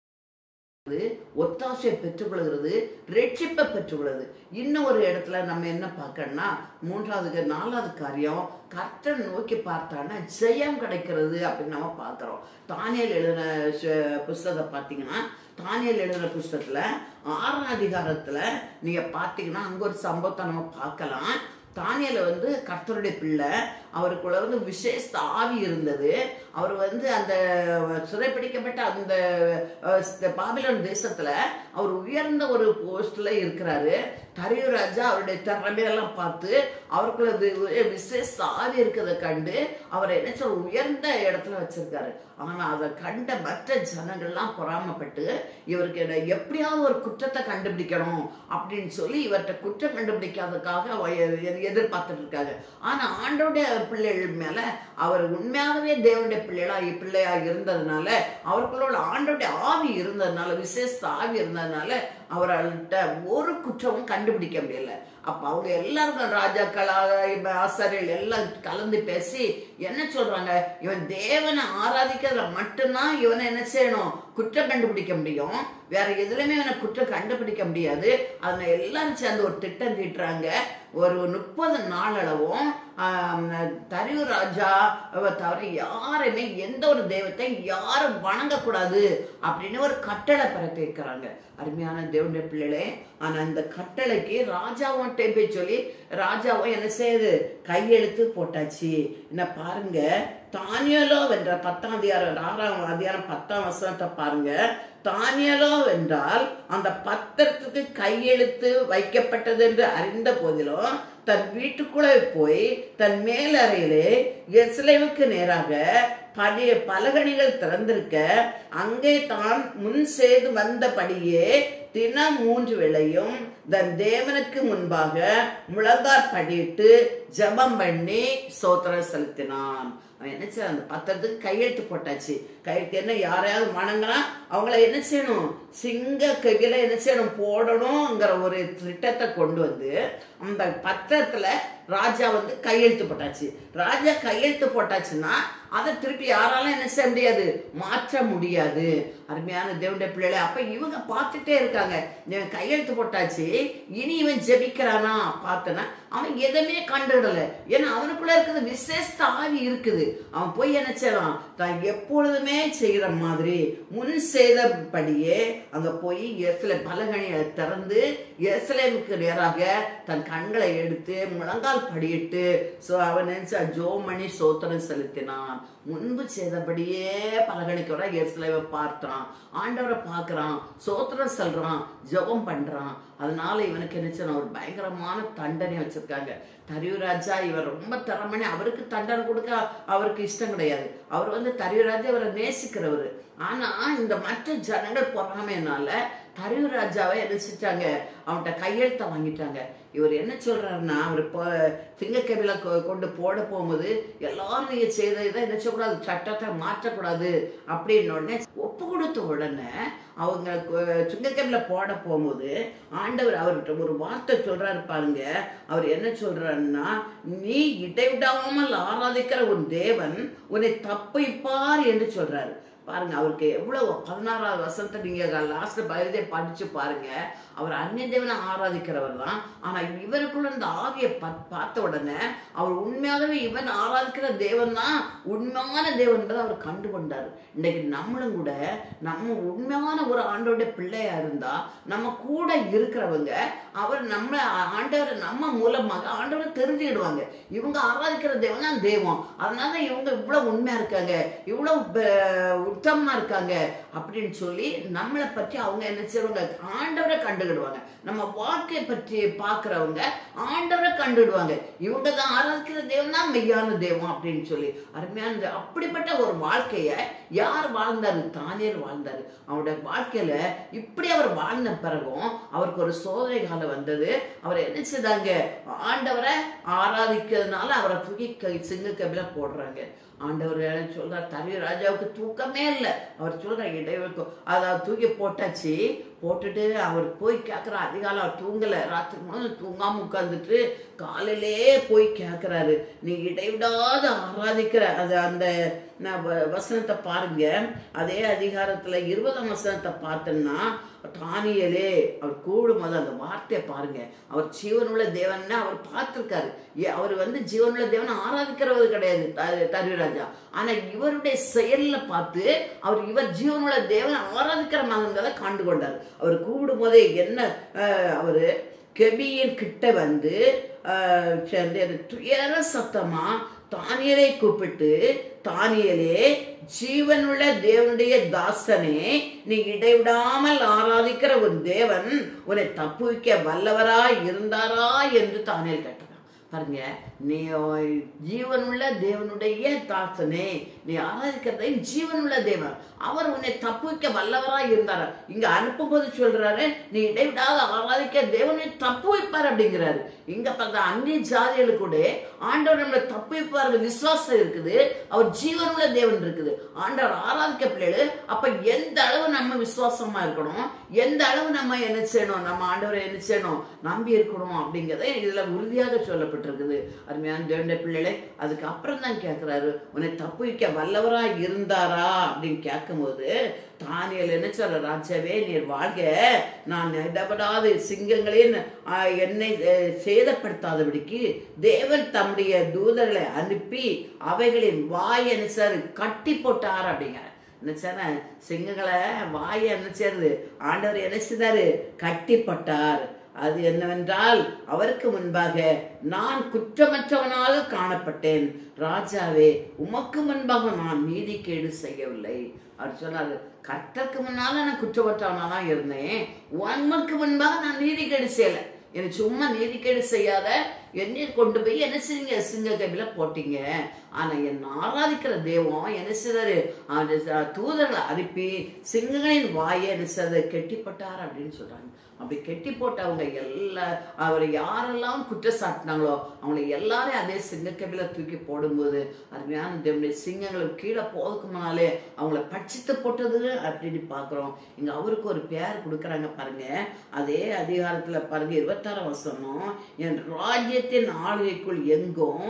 ஒத்தாசையை பெற்றுக்கொள்கிறது ரட்சிப்பை பெற்றுக்கொள்ளுது இன்னும் ஒரு இடத்துல நம்ம என்ன பார்க்கணும்னா மூன்றாவது நாலாவது காரியம் கர்த்தர் நோக்கி பார்த்தான்னா ஜெயம் கிடைக்கிறது அப்படின்னு நம்ம பார்க்குறோம் தானியல் எழுதின சு- புஸ்தகத்தை பார்த்தீங்கன்னா தானியல் எழுதின புஸ்தகத்துல ஆறாம் அதிகாரத்துல நீங்க பார்த்தீங்கன்னா அங்க ஒரு சம்பவத்தை நம்ம பார்க்கலாம் தானியல வந்து கர்த்தருடைய பிள்ளை அவருக்குள்ள வந்து விசேஷ ஆவி இருந்தது அவர் வந்து அந்த சிறைப்பிடிக்கப்பட்ட அந்த அஹ், இந்த பாபிலோன் தேசத்துல அவர் உயர்ந்த ஒரு போஸ்ட்ல இருக்கிறாரு தரியு ராஜா அவருடைய திறமையெல்லாம் பார்த்து அவருக்குள்ள வி- விசேஷ ஆவி இருக்கிறத கண்டு அவரை என்ன சொல்ற உயர்ந்த இடத்துல வச்சிருக்காரு ஆனா அதை கண்ட மற்ற ஜனங்கள்லாம் பொறாமப்பட்டு இவருக்கு என்ன எப்படியாவது ஒரு குற்றத்தை கண்டுபிடிக்கணும் அப்படின்னு சொல்லி இவர்கிட்ட குற்றம் கண்டுபிடிக்காததுக்காக அவ எ- எ- எதிர்பார்த்துட்டு இருக்காங்க ஆனா ஆண்டோடைய பிள்ளைகள் மேல அவர் உண்மையாகவே தேவனுடைய பிள்ளைகளா பிள்ளையா இருந்ததுனால அவருக்குள்ள ஆண்டோடைய ஆவி இருந்ததுனால விசேஷ ஆவி இருந்ததுனால அவர்கள்ட்ட ஒரு குற்றமும் கண்டுபிடிக்க முடியல அப்ப அவங்க எல்லாருக்கும் ராஜாக்களாக இப்ப ஆசாரியர்கள் எல்லாம் கலந்து பேசி என்ன சொல்றாங்க இவன் தேவனை ஆராதிக்கிறதுல மட்டும்தான் இவனை என்ன செய்யணும் குற்றம் கண்டுபிடிக்க முடியும் வேற எதுலையுமே இவனை குற்றம் கண்டுபிடிக்க முடியாது அதனால எல்லாரும் சேர்ந்து ஒரு திட்டம் தீட்டுறாங்க ஒரு முப்பது நாளளவும் ஆம், தரியு ராஜா அவ தவிர யாருமே எந்த ஒரு தெய்வத்தை யாரும் வணங்கக்கூடாது அப்படின்னு ஒரு கட்டளை பிறப்பிக்கிறாங்க அருமையான தேவனுடைய பிள்ளைகளே ஆனா இந்த கட்டளைக்கு ராஜாவும் போய் சொல்லி ராஜாவும் என்ன செய்யுது கையெழுத்து போட்டாச்சு என்ன பாருங்க தானியலோ என்ற பத்தாம் அதிகாரம் ஆறாம் அதிகாரம் பத்தாம் வசனத்தை பாருங்க தானியலோ என்றால் அந்த பத்திரத்துக்கு கையெழுத்து வைக்கப்பட்டது என்று அறிந்த போதிலும் தன் வீட்டுக்குள்ளே போய் தன் மேலறையிலே எஸ்லேமுக்கு நேராக பழைய பலகணிகள் திறந்திருக்க அங்கே தான் முன் செய்து வந்தபடியே தினம் மூன்று வேளையும் தன் தேவனுக்கு முன்பாக முழங்கார் படியிட்டு ஜெபம் பண்ணி சோத்திரம் செலுத்தினான் அவன் என்ன செய்ய அந்த பத்திரத்துக்கு கையெழுத்து போட்டாச்சு கையெழுத்து என்ன யாரையாவது வணங்கினா அவங்கள என்ன செய்யணும் சிங்க கையில என்ன செய்யணும் போடணுங்கிற ஒரு திட்டத்தை கொண்டு வந்து அந்த பத்திரத்துல ராஜா வந்து கையெழுத்து போட்டாச்சு ராஜா கையெழுத்து போட்டாச்சுன்னா அதை திருப்பி யாராலும் என்ன செய்ய முடியாது மாற்ற முடியாது அருமையான தேவனுடைய பிள்ளைகளை அப்ப இவங்க பார்த்துட்டே இருக்காங்க இவன் கையெழுத்து போட்டாச்சு இனி இவன் ஜெபிக்கிறானா பார்த்தனா அவன் எதுவுமே கண்டுடல ஏன்னா அவனுக்குள்ள இருக்கிறது விசேஷ ஆவி இருக்குது அவன் போய் என்ன செய்யலாம் தான் எப்பொழுதுமே செய்கிற மாதிரி முன் செய்தபடியே அங்க போய் எஸ்ல பலகணியை திறந்து எஸ்லேமுக்கு நேராக தன் கண்களை எடுத்து முழங்கால் படியிட்டு சோ அவன் நினைச்சா ஜோமணி சோத்திரம் செலுத்தினான் முன்பு செய்தபடியே பலகணிக்கோட எஸ்லேவை பார்த்தான் ஆண்டவரை பார்க்கறான் சோத்திரம் சொல்றான் ஜெபம் பண்றான் அதனால இவனுக்கு என்ன செய்யணும் ஒரு பயங்கரமான தண்டனை வச்சிருக்காங்க தரியுராஜா இவர் ரொம்ப திறமணி அவருக்கு தண்டனை கொடுக்க அவருக்கு இஷ்டம் கிடையாது அவர் வந்து தரியுராஜா இவரை நேசிக்கிறவர் ஆனா இந்த மற்ற ஜனங்கள் பொறாமைனால தரிவு ராஜாவை என்ன செஞ்சாங்க அவன்கிட்ட கையெழுத்த வாங்கிட்டாங்க இவர் என்ன சொல்றாருன்னா அவர் இப்போ திங்கக்கபில கொண்டு போட போகும்போது எல்லாரும் நீங்க செய்த இதை என்ன செய்யக்கூடாது சட்டத்தை மாற்றக்கூடாது அப்படின்னு உடனே ஒப்பு கொடுத்த உடனே அவங்க திங்கக்கபில போட போகும்போது ஆண்டவர் அவர்கிட்ட ஒரு வார்த்தை சொல்றாரு பாருங்க அவர் என்ன சொல்றாருன்னா நீ இடைவிடாமல் ஆராதிக்கிற உன் தேவன் உன்னை தப்பிப்பார் என்று சொல்றாரு பாருங்க அவருக்கு எவ்வளவு பதினாறாவது வருஷத்தை நீங்க லாஸ்ட் பகுதியை படிச்சு பாருங்க அவர் அந்நிய தேவனை ஆராதிக்கிறவர் தான் ஆனா இவருக்குள்ள இந்த ஆவியை பா- பார்த்த உடனே அவர் உண்மையாகவே இவன் ஆராதிக்கிற தேவன் தான் உண்மையான தேவன் என்பதை அவர் கண்டு கொண்டார் இன்னைக்கு நம்மளும் கூட நம்ம உண்மையான ஒரு ஆண்டோட பிள்ளையா இருந்தா நம்ம கூட இருக்கிறவங்க அவர் நம்ம ஆண்டவரை நம்ம மூலமாக ஆண்டவரை தெரிஞ்சுக்கிடுவாங்க இவங்க ஆராதிக்கிற தேவன் தான் தெய்வம் அதனால இவங்க இவ்வளவு உண்மையா இருக்காங்க இவ்வளவு ப- உத்தமமா இருக்காங்க அப்படின்னு சொல்லி நம்மளை பற்றி அவங்க என்ன செய்வாங்க ஆண்டவரை கண்டுக்கிடுவாங்க நம்ம வாழ்க்கை பற்றி பார்க்கிறவங்க ஆண்டவரை கண்டுடுவாங்க இவங்க தான் ஆராதிக்கிற தெய்வம் தான் மெய்யான தெய்வம் அப்படின்னு சொல்லி அருமையான தெய்வம். அப்படிப்பட்ட ஒரு வாழ்க்கைய யார் வாழ்ந்தாரு தானியல் வாழ்ந்தாரு அவருடைய வாழ்க்கையில இப்படி அவர் வாழ்ந்த பிறகும் அவருக்கு ஒரு சோதனை காலம் வந்தது அவர் என்ன செய்தாங்க ஆண்டவரை ஆராதிக்கிறதுனால அவரை தூக்கி க- சிங்க கபில போடுறாங்க ஆண்டவர் சொல்றார் தவி ராஜாவுக்கு தூக்கமே இல்லை அவர் சொல்றார் இடைவெளிக்கு அதை தூக்கி போட்டாச்சு போட்டுட்டு அவர் போய் கேட்குற அதிகாலம் அவர் தூங்கலை ராத்திரி முழுவதும் தூங்காம உட்காந்துட்டு காலையிலே போய் கேட்குறாரு நீ இடைவிடாத ஆராதிக்கிற அது அந்த நான் வ- வசனத்தை பாருங்க அதே அதிகாரத்துல இருபதாம் வசனத்தை பார்த்தோம்னா தானியலே அவர் கூடும்போது அந்த வார்த்தையை பாருங்க அவர் ஜீவனுள்ள தேவன்னு அவர் பார்த்திருக்காரு ஏ அவர் வந்து ஜீவனுள்ள தேவனை ஆராதிக்கிறவர் கிடையாது த- தருவிராஜா ஆனா இவருடைய செயல்ல பார்த்து அவர் இவர் ஜீவனுள்ள தேவனை ஆராதிக்கிற மகன்களை கண்டு கொண்டார் அவர் கூடும் போதே என்ன அஹ், அவரு கெபியின் கிட்ட வந்து அஹ், சேர்ந்து அது துயர சத்தமா தானியலை கூப்பிட்டு தானியலே ஜீவனுள்ள தேவனுடைய தாசனே நீ இடைவிடாமல் ஆராதிக்கிற உன் தேவன் உன்னை தப்புவிக்க வல்லவரா இருந்தாரா என்று தானியல் கேட்டான் பாருங்க நீ ஜீவனுள்ள தேவனுடைய தாசனே நீ ஆராதிக்கிறதை ஜீவனுள்ள தேவன் அவர் உன்னை தப்புவிக்க வல்லவரா இருந்தாரா இங்க அனுப்பும் போது சொல்றாரு நீ இடைவிடாத ஆராதிக்க தேவனை தப்பு வைப்பார் அப்படிங்கிறாரு இங்க பார்த்தா அந்நிய ஜாதிகளுக்கு கூட ஆண்டவர் நம்மளை தப்பு வைப்பார்கள் விசுவாசம் இருக்குது அவர் ஜீவனுள்ள தேவன் இருக்குது ஆண்டவர் ஆராதிக்க பிள்ளைகள் அப்ப எந்த அளவு நம்ம விசுவாசமா இருக்கணும் எந்த அளவு நம்ம என்ன செய்யணும் நம்ம ஆண்டவரை என்ன செய்யணும் நம்பி இருக்கணும் அப்படிங்கறத இதுல உறுதியாக சொல்லப்பட்டிருக்குது அருமையான தேவனுடைய பிள்ளைகளை அதுக்கு அப்புறம் தான் கேட்கிறாரு உன்னை தப்பு வைக்க வல்லவராய் இருந்தாரா அப்படின்னு கேட்கும்போது தானியல் என்ன சொல்ற ராஜாவே நீர் வாழ்க நான் இடப்படாது சிங்கங்களின் ஆஹ், என்னை அஹ், சேதப்படுத்தாதபடிக்கு தேவன் தம்முடைய தூதர்களை அனுப்பி அவைகளின் வாய் என்ன சார் கட்டி போட்டார் அப்படிங்கிற என்ன சிங்கங்களை வாயை என்ன செய்யறது ஆண்டவர் என்ன செய்தாரு கட்டிப்பட்டார் அது என்னவென்றால் அவருக்கு முன்பாக நான் குற்றமற்றவனாக காணப்பட்டேன் ராஜாவே உமக்கு முன்பாக நான் நீதிகேடு செய்யவில்லை அவர் சொன்னாரு கர்த்தருக்கு முன்னால நான் குற்றமற்றவனா தான் இருந்தேன் உமக்கு முன்பாக நான் நீதிகேடு செய்யல எனக்கு சும்மா நீதிகேடு செய்யாத என்னை கொண்டு போய் என்ன செய்யுங்க சிங்க கையில போட்டீங்க ஆனா என் ஆராதிக்கிற தெய்வம் என்ன செய்தாரு அந்த ச- தூதர்களை அனுப்பி சிங்கங்களின் வாயை என்ன செய்தாரு கெட்டிப்பட்டார் அப்படின்னு சொல்றாங்க அப்படி கெட்டி போட்டவங்க எல்லா அவரை யாரெல்லாம் குற்றம் சாட்டினாங்களோ அவங்களை எல்லாரையும் அதே சிங்கக்கபில தூக்கி போடும்போது அருமையான தேவனுடைய சிங்கங்களை கீழே போறதுக்கு முன்னாலே அவங்கள பட்சித்து போட்டது அப்படின்னு பார்க்குறோம் இங்க அவருக்கு ஒரு பேர் கொடுக்குறாங்க பாருங்க அதே அதிகாரத்துல பாருங்க இருபத்தாறாம் வசனம் என் ராஜ்யத்தின் ஆளுகைக்குள் எங்கும்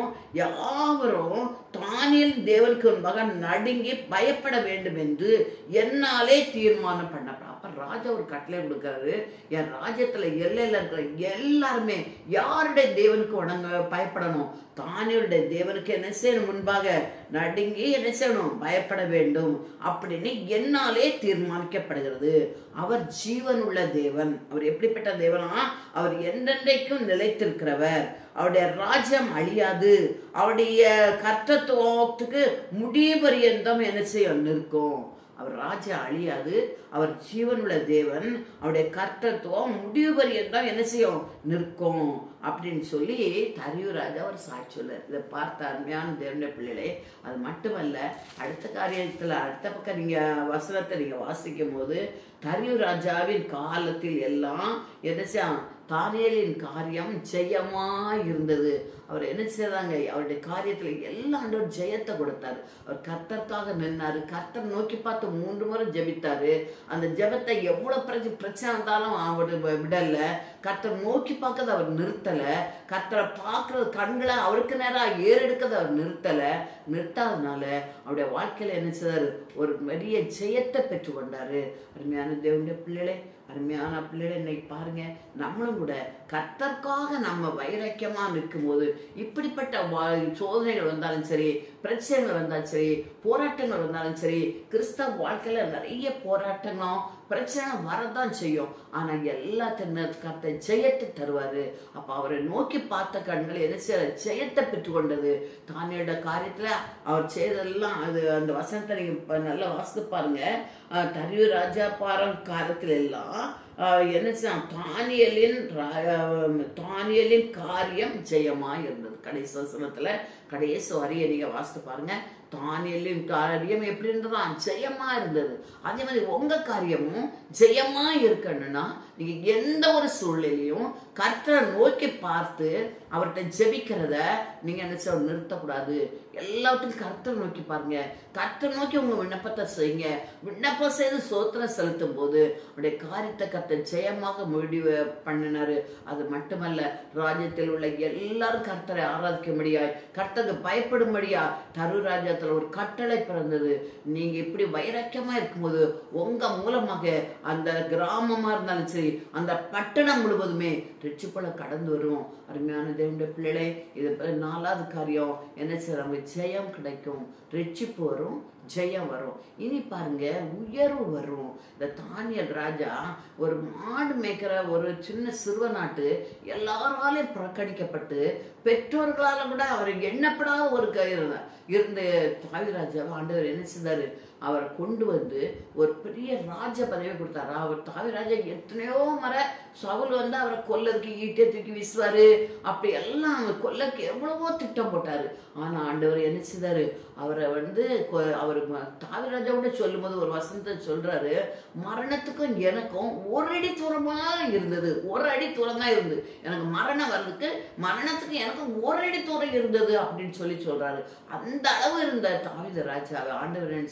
யாவரும் தானியல் தேவனுக்கு முன்பாக நடுங்கி பயப்பட வேண்டும் என்று என்னாலே தீர்மானம் பண்ணப்படும் அப்ப ராஜா ஒரு கட்டளை கொடுக்காரு என் ராஜ்யத்துல எல்லையில இருக்கிற எல்லாருமே யாருடைய தேவனுக்கு வணங்க பயப்படணும் தானியருடைய தேவனுக்கு என்ன செய்யணும் முன்பாக நடுங்கி என்ன செய்யணும் பயப்பட வேண்டும் அப்படின்னு என்னாலே தீர்மானிக்கப்படுகிறது அவர் ஜீவன் உள்ள தேவன் அவர் எப்படிப்பட்ட தேவனா அவர் என்றென்றைக்கும் நிலைத்திருக்கிறவர் அவருடைய ராஜ்யம் அழியாது அவருடைய கர்த்தத்துவத்துக்கு முடிய பரியந்தம் என்ன செய்யும் நிற்கும் அவர் ராஜ்யம் அழியாது அவர் ஜீவனுள்ள தேவன் அவருடைய கர்த்தத்துவம் முடிவு பரியந்தம் என்ன செய்யும் நிற்கும் அப்படின்னு சொல்லி தரியு ராஜா ஒரு சாட்சி சொல்லார் இதை பார்த்த அருமையான தேவனுடைய பிள்ளைகளே அது மட்டுமல்ல அடுத்த காரியத்துல அடுத்த பக்கம் நீங்க வசனத்தை நீங்க வாசிக்கும் போது தரியு ராஜாவின் காலத்தில் எல்லாம் என்ன செய்யும் தானியலின் காரியம் ஜெயமா இருந்தது அவர் என்ன செய்தாங்க அவருடைய காரியத்துல எல்லா ஆண்டவர் ஜெயத்தை கொடுத்தாரு அவர் கர்த்தருக்காக நின்னாரு கர்த்தர் நோக்கி பார்த்து மூன்று முறை ஜெபித்தாரு அந்த ஜெபத்தை எவ்வளவு பிரச்சனை பிரச்சனை வந்தாலும் அவர் வி- விடல கர்த்தர் நோக்கி பார்க்கறத அவர் நிறுத்தல கர்த்தரை பார்க்கறது கண்களை அவருக்கு நேரம் ஏறெடுக்கிறத அவர் நிறுத்தல நிறுத்தாதனால அவருடைய வாழ்க்கையில என்ன செய்தாரு ஒரு பெரிய ஜெயத்தை பெற்று கொண்டாரு அருமையான தேவனுடைய பிள்ளைகளே அருமையான பிள்ளைகளை இன்னைக்கு பாருங்க நம்மளும் கூட கர்த்தர்க்காக நம்ம வைராக்கியமா நிற்கும் போது இப்படிப்பட்ட வா- சோதனைகள் வந்தாலும் சரி பிரச்சனைகள் வந்தாலும் சரி போராட்டங்கள் வந்தாலும் சரி கிறிஸ்தவ வாழ்க்கையில நிறைய போராட்டங்களும் பிரச்சனை வரதான் செய்யும் ஆனா எல்லாத்தையும் கர்த்த ஜெயத்தை தருவாரு அப்ப அவரை நோக்கி பார்த்த கண்கள் என்ன செய்ய ஜெயத்தை பெற்றுக்கொண்டது தானியோட காரியத்துல அவர் செய்ததெல்லாம் அது அந்த வசனத்தை நீங்க இப்ப நல்லா வாசித்து பாருங்க அஹ் தரியு ராஜா பாரம் காலத்துல எல்லாம் அஹ் என்ன செய்ய தானியலின் ரா- அஹ் தானியலின் காரியம் ஜெயமா இருந்தது கடைசி வசனத்துல கடைசி வரிய நீங்க வாசித்து பாருங்க தானியலின் காரியம் எப்படி இருந்ததா ஜெயமா இருந்தது அதே மாதிரி உங்க காரியமும் ஜெயமா இருக்கணும்னா நீங்க எந்த ஒரு சூழ்நிலையும் கர்த்தரை நோக்கி பார்த்து அவர்கிட்ட ஜெபிக்கிறத நீங்க என்ன செய்ய நிறுத்தக்கூடாது எல்லாத்தையும் கர்த்தரை நோக்கி பாருங்க கர்த்தரை நோக்கி உங்க விண்ணப்பத்தை செய்யுங்க விண்ணப்பம் செய்து சோத்திரம் செலுத்தும் போது அவருடைய காரியத்தை கர்த்தர் ஜெயமாக முடிவு பண்ணினாரு அது மட்டுமல்ல ராஜ்யத்தில் உள்ள எல்லாரும் கர்த்தரை ஆராதிக்கும்படியாய் கர்த்தருக்கு பயப்படும்படியா தரு ராஜ்யத்துல ஒரு கட்டளை பிறந்தது நீங்க இப்படி வைராக்கியமா இருக்கும்போது உங்க மூலமாக அந்த கிராமமா இருந்தாலும் சரி அந்த பட்டணம் முழுவதுமே ரிச்சுப்பல கடந்து வரும் அருமையான தேவனுடைய பிள்ளைகளே இது ப- நாலாவது காரியம் என்ன செய்யறாங்க ஜெயம் கிடைக்கும் ரிச்சிப்பு வரும் ஜெயம் வரும் இனி பாருங்க உயர்வு வரும் இந்த தானியல் ராஜா ஒரு மாடு மேய்க்கிற ஒரு சின்ன சிறுவ நாட்டு எல்லாராலையும் புறக்கணிக்கப்பட்டு பெற்றோர்களால கூட அவர் எண்ணப்படாத ஒரு க- இருந்தார் இருந்த தாவிராஜாவை ஆண்டவர் என்ன செய்தாரு அவரை கொண்டு வந்து ஒரு பெரிய ராஜ பதவி கொடுத்தாரு அவர் தாவிராஜா எத்தனையோ முறை சவுல் வந்து அவரை கொல்லதுக்கு ஈட்டே தூக்கி வீசுவாரு அப்படி எல்லாம் அவர் கொல்லக்கு எவ்வளவோ திட்டம் போட்டாரு ஆனா ஆண்டவர் என்ன செய்தாரு அவரை வந்து கொ- அவர் ம- தாவிராஜாவோட சொல்லும்போது ஒரு வசனத்தை சொல்றாரு மரணத்துக்கும் எனக்கும் ஒரு அடி தூரமா இருந்தது ஒரு அடி தூரம் தான் இருந்தது எனக்கு மரணம் வர்றதுக்கு மரணத்துக்கு எனக்கும் ஒரு அடி தூரம் இருந்தது அப்படின்னு சொல்லி சொல்றாரு அந்த அளவு இருந்த தாவித ராஜாவை ஆண்டவர் நினைச்சாரு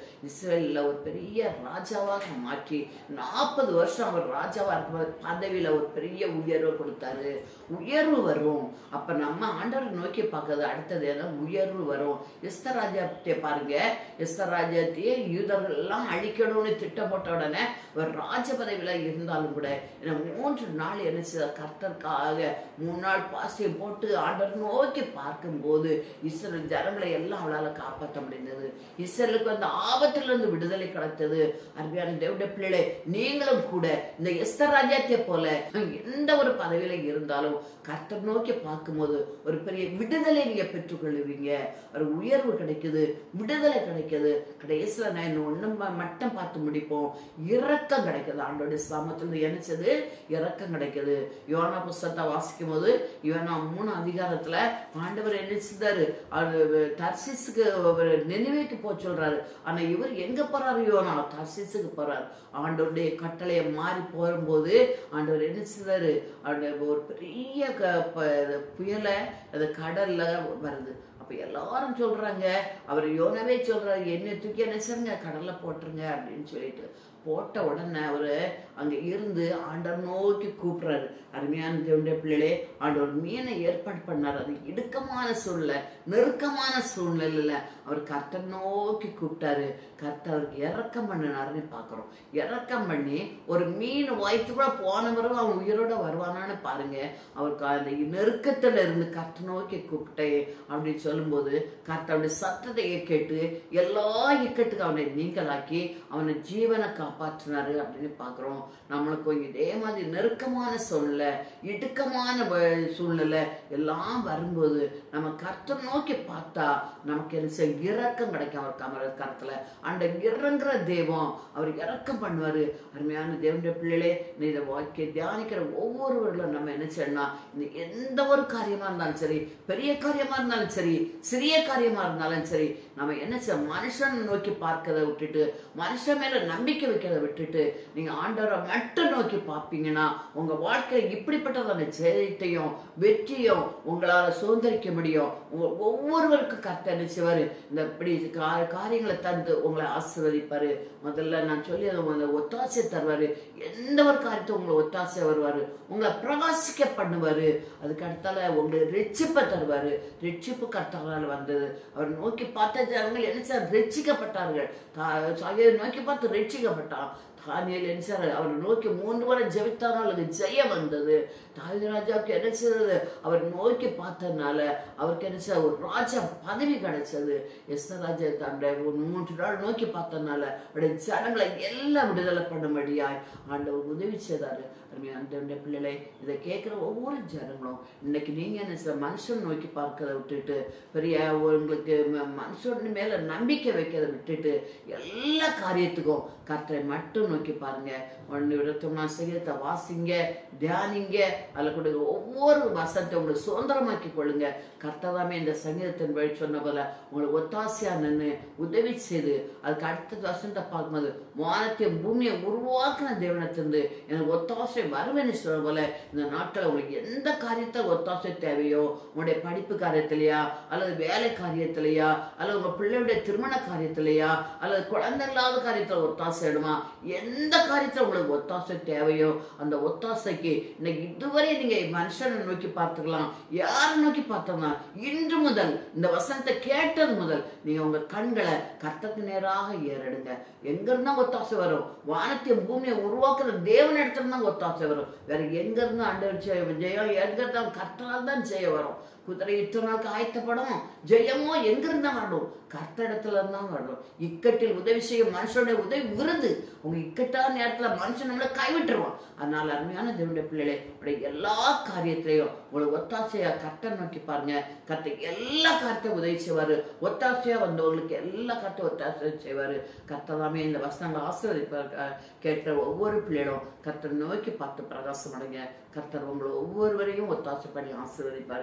இஸ்ரேலில் ஒரு பெரிய ராஜாவாக மாற்றி நாற்பது வருஷம் அவர் ராஜாவா இருக்கும்போது பதவியில ஒரு பெரிய உயர்வு கொடுத்தாரு உயர்வு வரும் அப்ப நம்ம ஆண்டவரை நோக்கி பார்க்கறது அடுத்தது என்ன உயர்வு வரும் எஸ்தர் ராஜாத்தை பாருங்க எஸ்தர் ராஜாத்தையே யூதர்கள் எல்லாம் அழிக்கணும்னு திட்டம் போட்ட உடனே அவர் ராஜ பதவியில இருந்தாலும் கூட என்ன மூன்று நாள் என்ன செய்த கர்த்தருக்காக மூணு நாள் பாசியம் போட்டு ஆண்டவர் நோக்கி பார்க்கும்போது இஸ்ரேல் ஜனங்களை எல்லாம் அவளால காப்பாற்ற முடிந்தது இஸ்ரேலுக்கு அந்த ஆபத்துல இருந்து விடுதலை கிடைத்தது அருமையான தேவடைய பிள்ளைகளே நீங்களும் கூட இந்த எஸ்தர் ராஜ்யத்தை போல எந்த ஒரு பதவியில இருந்தாலும் கர்த்தர் நோக்கி பார்க்கும்போது ஒரு பெரிய விடுதலை நீங்க பெற்றுக்கொள்ளுவீங்க ஒரு உயர்வு கிடைக்குது விடுதலை கிடைக்குது கடைசியில நான் இன்னும் ஒண்ணும் ம- மட்டும் பார்த்து முடிப்போம் இரக்கம் கிடைக்குது ஆண்டோட சாமத்துல நினைச்சது இரக்கம் கிடைக்குது யோனா புஸ்தகத்தை வாசிக்கும் போது யோனா மூணு அதிகாரத்துல ஆண்டவர் என்ன செய்தாரு அவர் தர்சிஸுக்கு அவர் நினைவுக்கு போக சொல்றாரு ஆனா இவர் எங்க போறாரு யோனா தர்சிஸுக்கு போறாரு ஆண்டவருடைய கட்டளையை மாறி போகும்போது ஆண்டவர் என்ன செய்தாரு அவருடைய ஒரு பெரிய க- ப- புயலை அது கடல்ல வருது அப்ப எல்லாரும் சொல்றாங்க அவர் யோனவே சொல்றாரு என்னை தூக்கி என்ன செய்யுங்க கடல்ல போட்டுருங்க அப்படின்னு சொல்லிட்டு போட்ட உடனே அவரு அங்க இருந்து ஆண்டவர் நோக்கி கூப்பிடுறாரு அருமையான தேவனுடைய பிள்ளைகளே ஆண்டவர் மீனை ஏற்பாடு பண்ணார் அது இடுக்கமான சூழ்நிலை நெருக்கமான சூழ்நிலையில அவர் கர்த்தர் நோக்கி கூப்பிட்டாரு கர்த்தர் அவருக்கு இறக்கம் பண்ணினாருன்னு பார்க்குறோம் இறக்கம் பண்ணி ஒரு மீன் வயிற்றுக்குள்ள போன பிறகு அவன் உயிரோட வருவானான்னு பாருங்க அவருக்கு அந்த நெருக்கத்துல இருந்து கர்த்தர் நோக்கி கூப்பிட்டேன் அப்படின்னு சொல்லும்போது கர்த்தருடைய சத்தத்தை கேட்டு எல்லா இக்கட்டுக்கு அவனை நீங்களாக்கி அவனை ஜீவனை காப்பாற்றினாரு அப்படின்னு பார்க்குறோம் நம்மளுக்கு இதே மாதிரி நெருக்கமான சூழ்நிலை இடுக்கமான வ- சூழ்நிலை எல்லாம் வரும்போது நம்ம கர்த்தர் நோக்கி பார்த்தா நமக்கு என்ன செய்ய இரக்கம் கிடைக்கும் அவர் கமர கரத்துல அந்த இறங்குற தெய்வம் அவர் இரக்கம் பண்ணுவாரு அருமையான தேவனுடைய பிள்ளைகளே நீ இதை வாக்கிய தியானிக்கிற ஒவ்வொருவர்களும் நம்ம என்ன செய்யணும்னா இந்த எந்த ஒரு காரியமா இருந்தாலும் சரி பெரிய காரியமா இருந்தாலும் சரி சிறிய காரியமா இருந்தாலும் சரி நம்ம என்ன செய்ய மனுஷன் நோக்கி பார்க்கறத விட்டுட்டு மனுஷன் மேல நம்பிக்கை வைக்கிறத விட்டுட்டு நீங்க ஆண்டவரை மட்டும் நோக்கி பார்ப்பீங்கன்னா உங்க வாழ்க்கையில இப்படிப்பட்டதான ஜெயத்தையும் வெற்றியும் உங்களால சுதந்திரிக்க முடியும் உங்க ஒவ்வொருவருக்கும் கர்த்தர் என்ன செய்வாரு இந்த இப்படி கா- காரியங்களை தந்து உங்களை ஆசீர்வதிப்பாரு முதல்ல நான் சொல்லி அதை உங்களை ஒத்தாசை தருவாரு எந்த ஒரு காரியத்தை உங்களை ஒத்தாசை வருவாரு உங்களை பிரகாசிக்க பண்ணுவாரு அதுக்கு அடுத்தால உங்களுக்கு ரெச்சிப்பை தருவாரு ரெச்சிப்பு கர்த்தாவால் வந்தது அவர் நோக்கி பார்த்த ஜனங்கள் என்ன செய்ய ரட்சிக்கப்பட்டார்கள் தா- சாகியை நோக்கி பார்த்து ரட்சிக்கப்பட்டான் தானியல் என்ன செய்றாரு? அவரை நோக்கி மூன்று முறை ஜெபித்தாலும் அவருக்கு ஜெயம் வந்தது தாவீது ராஜாவுக்கு என்ன செய்தது அவர் நோக்கி பார்த்ததுனால அவருக்கு என்ன செய்ய ஒரு ராஜா பதவி கிடைச்சது எஸ்தர் ராஜா அந்த ஒரு மூன்று நாள் நோக்கி பார்த்ததுனால அவருடைய ஜனங்களை எல்லாம் விடுதலை பண்ணும்படியாய் ஆண்டவர் உதவி செய்தாரு அருமையான தேவனுடைய பிள்ளைகளை இதை கேட்குற ஒவ்வொரு ஜனங்களும் இன்னைக்கு நீங்க என்ன செய்ய மனுஷன் நோக்கி பார்க்கறத விட்டுட்டு பெரிய உங்களுக்கு ம- மனுஷன் மேல நம்பிக்கை வைக்கிறத விட்டுட்டு எல்லா காரியத்துக்கும் கர்த்தரை மட்டும் நோக்கி பாருங்க ஒன்று விடத்தோம்னா சங்கீதத்தை வாசிங்க தியானிங்க அதில் கூட ஒவ்வொரு வசனத்தை உங்களுக்கு சுதந்திரமாக்கி கொள்ளுங்க கர்த்ததாமே இந்த சங்கீதத்தின் வழி சொன்ன போல உங்களுக்கு ஒத்தாசையா நின்று உதவி செய்து அதுக்கு அடுத்த வசனத்தை பார்க்கும்போது வானத்தையும் பூமியை உருவாக்குன தேவனத்திலிருந்து எனக்கு ஒத்தாசை வருவேன்னு சொல்ல போல இந்த நாட்டில் உங்களுக்கு எந்த காரியத்தை ஒத்தாசை தேவையோ உங்களுடைய படிப்பு காரியத்திலையா அல்லது வேலை காரியத்திலையா அல்லது உங்க பிள்ளையுடைய திருமண காரியத்திலையா அல்லது குழந்தை இல்லாத காரியத்தில் ஒத்தாசை இடுமா எந்த காரியத்தில் உங்களுக்கு ஒத்தாசை தேவையோ அந்த ஒத்தாசைக்கு இன்னைக்கு இதுவரை நீங்க மனுஷனை நோக்கி பார்த்துக்கலாம் யாரை நோக்கி பார்த்தோம்னா இன்று முதல் இந்த வசனத்தை கேட்டது முதல் நீங்க உங்க கண்களை கர்த்தத்துக்கு நேராக ஏறெடுங்க எங்க இருந்தா ஒத்தாசை வரும் வானத்தையும் பூமியை உருவாக்குற தேவன் இடத்துல தான் ஒத்தாசை வரும் வேற எங்க இருந்து ஆண்டவர் ஜெய- ஜெயம் எங்க இருந்தா கர்த்தனால் தான் ஜெயம் வரும் குதிரை இட்டனாக்கு ஆயத்தப்படும் ஜெயமோ எங்க இருந்தா வரணும் கர்த்தடத்துல தான் வரணும் இக்கட்டில் உதவி செய்ய மனுஷனுடைய உதவி விருது உங்க இக்கட்டான நேரத்துல மனுஷன் நம்மளை கைவிட்டுருவான் அதனால அருமையான தேவனுடைய பிள்ளைகளே உடைய எல்லா காரியத்திலையும் உங்களை ஒத்தாசையா கர்த்தர் நோக்கி பாருங்க கர்த்தர் எல்லா காரியத்தையும் உதவி செய்வாரு ஒத்தாசையா வந்தவங்களுக்கு எல்லா காரியத்தையும் ஒத்தாசை செய்வாரு கர்த்ததாமே இந்த வசனங்களை ஆசீர்வதிப்பார் க- கேட்ட ஒவ்வொரு பிள்ளைகளும் கர்த்தர் நோக்கி பார்த்து பிரகாசம் அடைங்க கர்த்தர் உங்களை ஒவ்வொருவரையும் ஒத்தாசை பண்ணி ஆசீர்வதிப்பாரு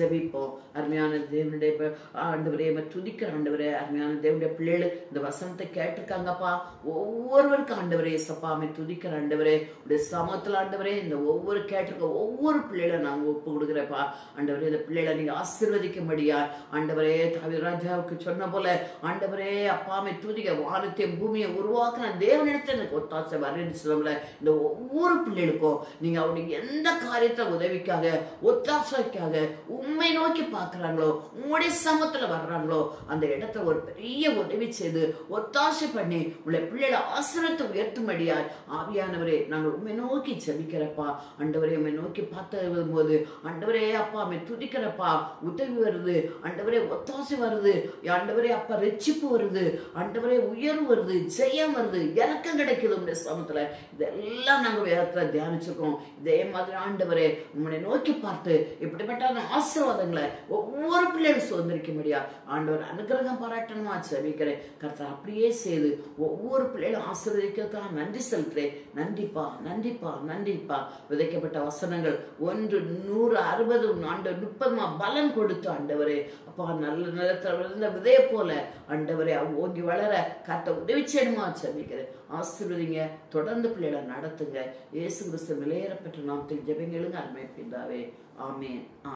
ஜெபிப்போம் அருமையான தேவனுடைய ப- ஆண்டவரே ம துதிக்கிற ஆண்டவரே அருமையான தேவனுடைய பிள்ளைகள் இந்த வசனத்தை கேட்டிருக்காங்கப்பா ஒவ்வொருவருக்கும் ஆண்டவரே சப்பாமை துதிக்கிற ஆண்டவரே உடைய சமத்துல ஆண்டவரே இந்த ஒவ்வொரு கேட்டிருக்க ஒவ்வொரு பிள்ளைகளை நான் ஒப்பு கொடுக்குறேப்பா ஆண்டவரே இந்த பிள்ளைகளை நீங்க ஆசீர்வதிக்கும்படியா ஆண்டவரே தாவி ராஜாவுக்கு சொன்ன போல ஆண்டவரே அப்பாமை துதிக்க வானத்தையும் பூமியை உருவாக்குன தேவனிடத்தில் எனக்கு ஒத்தாசை வரேன்னு சொல்லல இந்த ஒவ்வொரு பிள்ளைகளுக்கும் நீங்க அவனுக்கு எந்த காரியத்தை உதவிக்காக ஒத்தாசைக்காக உண்மை நோக்கி பார்க்கறாங்களோ உங்களுடைய சமத்துல வர்றாங்களோ அந்த இடத்துல ஒரு பெரிய உதவி செய்து ஒத்தாசை பண்ணி உள்ள பிள்ளைகளை ஆசிரத்தை உயர்த்தும்படியா ஆவியானவரே நாங்கள் உண்மை நோக்கி ஜெபிக்கிறப்பா ஆண்டவரே உண்மை நோக்கி பார்த்து போது ஆண்டவரே அப்பா அம்மை துதிக்கிறப்பா உதவி வருது ஆண்டவரே ஒத்தாசை வருது ஆண்டவரே அப்பா ரெச்சிப்பு வருது ஆண்டவரே உயர்வு வருது ஜெயம் வருது இறக்கம் கிடைக்குது உங்களுடைய சமத்துல இதெல்லாம் நாங்க வேதத்துல தியானிச்சிருக்கோம் இதே மாதிரி ஆண்டவரே உங்களை நோக்கி பார்த்து இப்படிப்பட்ட ஆசீர்வாதங்களை ஒவ்வொரு பிள்ளைகளும் சுதந்திரிக்கும்படியா ஆண்டவர் அனுகிரகம் பாராட்டணுமா ஜெபிக்கிறேன் கர்த்தர் அப்படியே செய்து ஒவ்வொரு பிள்ளைகளும் ஆசீர்வதிக்கிறதுக்காக நன்றி செலுத்துறேன் நன்றிப்பா நன்றிப்பா நன்றிப்பா விதைக்கப்பட்ட வசனங்கள் ஒன்று நூறு அறுபது ஆண்டு முப்பதுமா பலன் கொடுத்து ஆண்டவரே அப்பா நல்ல நிலத்துல விழுந்த விதைய போல ஆண்டவரே அவ ஓங்கி வளர கத்த உதவி செய்யணுமா ஜெபிக்கிறேன் ஆசீர்வதிங்க தொடர்ந்து பிள்ளைகளை நடத்துங்க இயேசு கிறிஸ்து விலையேறப்பட்ட நாமத்தில் ஜெபங்களுங்க அருமை பிதாவே ஆமேன்